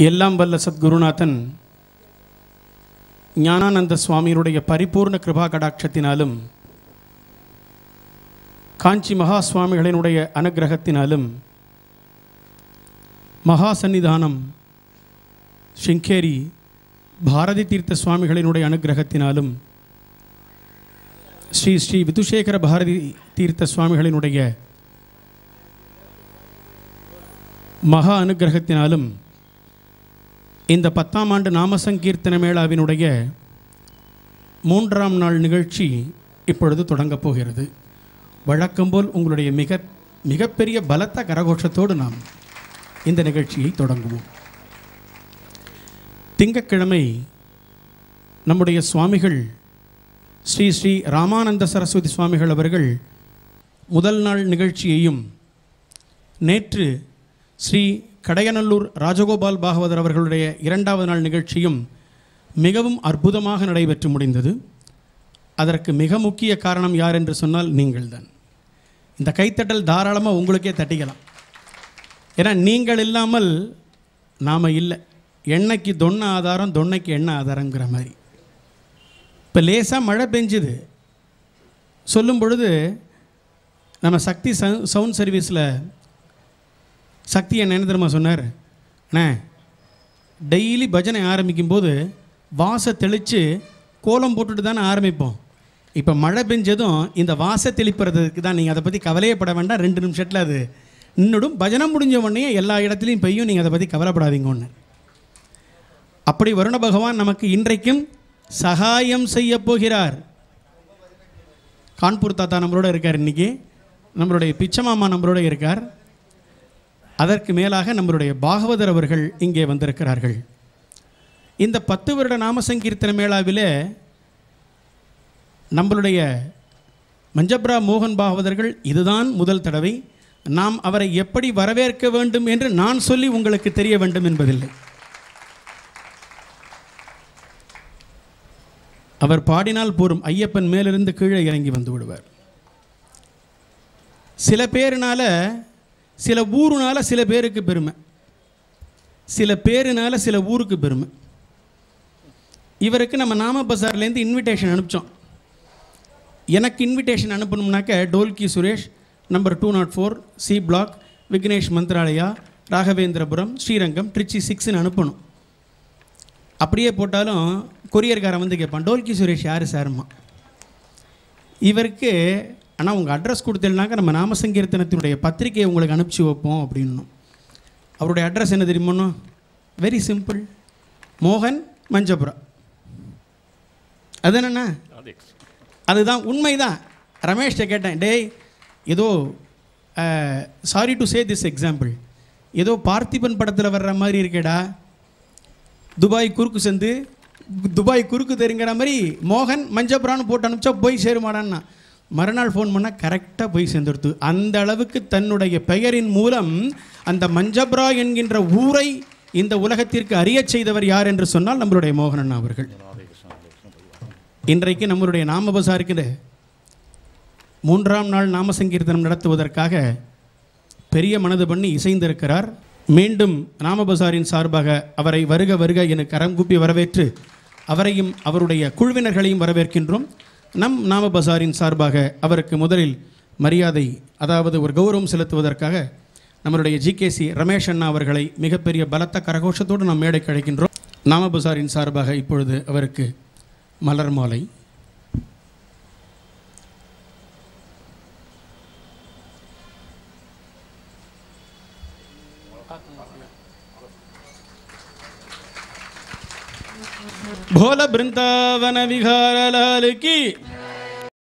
எல்லாம் வல்ல சத்குருநாதன் ஞானானந்த சுவாமியினுடைய பரிபூர்ண கிருபா கடாட்சத்தினாலும் காஞ்சி மகா சுவாமிகளினுடைய அனுக்கிரகத்தினாலும் மகா சந்நிதானம் சிங்கேரி பாரதி தீர்த்த சுவாமிகளினுடைய அனுக்கிரகத்தினாலும் ஸ்ரீ ஸ்ரீ விதுசேகர பாரதி தீர்த்த சுவாமிகளினுடைய மகா அனுக்கிரகத்தினாலும் இந்த பத்தாம் ஆண்டு நாம சங்கீர்த்தன மேளாவினுடைய மூன்றாம் நாள் நிகழ்ச்சி இப்பொழுது தொடங்கப் போகிறது வழக்கம்போல் உங்களுடைய மிக மிகப்பெரிய பலத்த கரகோஷத்தோடு நாம் இந்த நிகழ்ச்சியை தொடங்குவோம் திங்கட்கிழமை நம்முடைய சுவாமிகள் ஸ்ரீ ஸ்ரீ ராமானந்த சரஸ்வதி சுவாமிகள் அவர்கள் முதல் நாள் நிகழ்ச்சியையும் நேற்று ஸ்ரீ கடையநல்லூர் ராஜகோபால் பாகவதர் அவர்களுடைய இரண்டாவது நாள் நிகழ்ச்சியும் மிகவும் அற்புதமாக நடைபெற்று முடிந்தது அதற்கு மிக முக்கிய காரணம் யார் என்று சொன்னால் நீங்கள்தான் இந்த கைத்தட்டல் தாராளமாக உங்களுக்கே தட்டிக்கலாம் ஏன்னா நீங்கள் இல்லாமல் நாம் இல்லை எண்ணெய்க்கு தொன்ன ஆதாரம் தொன்னைக்கு எண்ணெய் ஆதாரங்கிற மாதிரி இப்போ லேசாக மழை பெஞ்சுது சொல்லும் பொழுது நம்ம சக்தி சவு சவுண்ட் சர்வீஸில் சக்தி என்ன என்ன தெரியுமா சொன்னார் அண்ணே டெய்லி பஜனை ஆரம்பிக்கும் போது வாசை தெளித்து கோலம் போட்டுட்டு தானே ஆரம்பிப்போம் இப்போ மழை பெஞ்சதும் இந்த வாசை தெளிப்புறதுக்கு தான் நீங்கள் அதை பற்றி கவலையே பட வேண்டாம் ரெண்டு நிமிஷத்தில் அது நின்றுடும் பஜனை முடிஞ்ச உடனே எல்லா இடத்துலையும் பெய்யும் நீங்கள் அதை பற்றி கவலைப்படாதீங்க ஒன்று அப்படி வருண பகவான் நமக்கு இன்றைக்கும் சகாயம் செய்ய போகிறார் கான்பூர் தாத்தா நம்மளோட இருக்கார் இன்னைக்கு நம்மளுடைய பிச்சமாமா நம்மளோட இருக்கார் அதற்கு மேலாக நம்மளுடைய பாகவதர் அவர்கள் இங்கே வந்திருக்கிறார்கள் இந்த பத்து வருட நாம சங்கீர்த்தன மேளாவிலே நம்மளுடைய மஞ்சப்ரா மோகன் பாகவதர்கள் இதுதான் முதல் தடவை நாம் அவரை எப்படி வரவேற்க வேண்டும் என்று நான் சொல்லி உங்களுக்கு தெரிய வேண்டும் என்பதில்லை அவர் பாடினால் போரும் ஐயப்பன் மேலிருந்து கீழே இறங்கி வந்து விடுவார் சில பேருனால சில ஊருனால சில பேருக்கு பெருமை சில பேருனால சில ஊருக்கு பெருமை இவருக்கு நம்ம நாம பசார்லேருந்து இன்விடேஷன் அனுப்பிச்சோம் எனக்கு இன்விடேஷன் அனுப்பணும்னாக்க டோல்கி Suresh number two not four C block Vignesh Mantralaya Raghavendrapuram Srirangam Trichy சிக்ஸ்னு அனுப்பணும் அப்படியே போட்டாலும் கொரியர்காரன் வந்து கேட்பான் டோல்கி சுரேஷ் யார் சாருமா இவருக்கு ஆனால் உங்கள் அட்ரஸ் கொடுத்தேன்னாக்க நம்ம நாம சங்கீர்த்தனத்தினுடைய பத்திரிகையை உங்களுக்கு அனுப்பிச்சி வைப்போம் அப்படின்னும் அவருடைய அட்ரஸ் என்ன தெரியுமோன்னு வெரி சிம்பிள் மோகன் மஞ்சபுரா அது என்னண்ணா அதுதான் உண்மைதான் ரமேஷ்ட கேட்டேன் டேய் ஏதோ sorry to say this example ஏதோ பார்த்திபன் படத்தில் வர்ற மாதிரி இருக்கேடா துபாய் குறுக்கு சந்து துபாய் குறுக்கு தெரிங்கிற மாதிரி மோகன் மஞ்சபுரான்னு போட்டு அனுப்பிச்சா போய் சேருமாடான்னா மறுநாள் ஃபோன் பண்ணால் கரெக்டாக போய் சேர்ந்துடுத்து அந்த அளவுக்கு தன்னுடைய பெயரின் மூலம் அந்த மஞ்சப்ரா என்கின்ற ஊரை இந்த உலகத்திற்கு அறியச் செய்தவர் யார் என்று சொன்னால் நம்மளுடைய மோகனண்ணா அவர்கள் இன்றைக்கு நம்மளுடைய நாமபசாருக்கு மூன்றாம் நாள் நாம சங்கீர்த்தனம் நடத்துவதற்காக பெரிய மனது பண்ணி இசைந்திருக்கிறார் மீண்டும் நாமபசாரின் சார்பாக அவரை வருக வருக என கரம் கூப்பி வரவேற்று அவரையும் அவருடைய குழுவினர்களையும் வரவேற்கின்றோம் நம் நாமபசாரின் சார்பாக அவருக்கு முதலில் மரியாதை அதாவது ஒரு கௌரவம் செலுத்துவதற்காக நம்மளுடைய ஜிகேசி ரமேஷ் அண்ணா அவர்களை மிகப்பெரிய பலத்த கரகோஷத்தோடு நாம் மேடைக்கு அழைக்கின்றோம் நாமபசாரின் சார்பாக இப்பொழுது அவருக்கு மலர் மாலை भोल वृंदावन विहार लाल की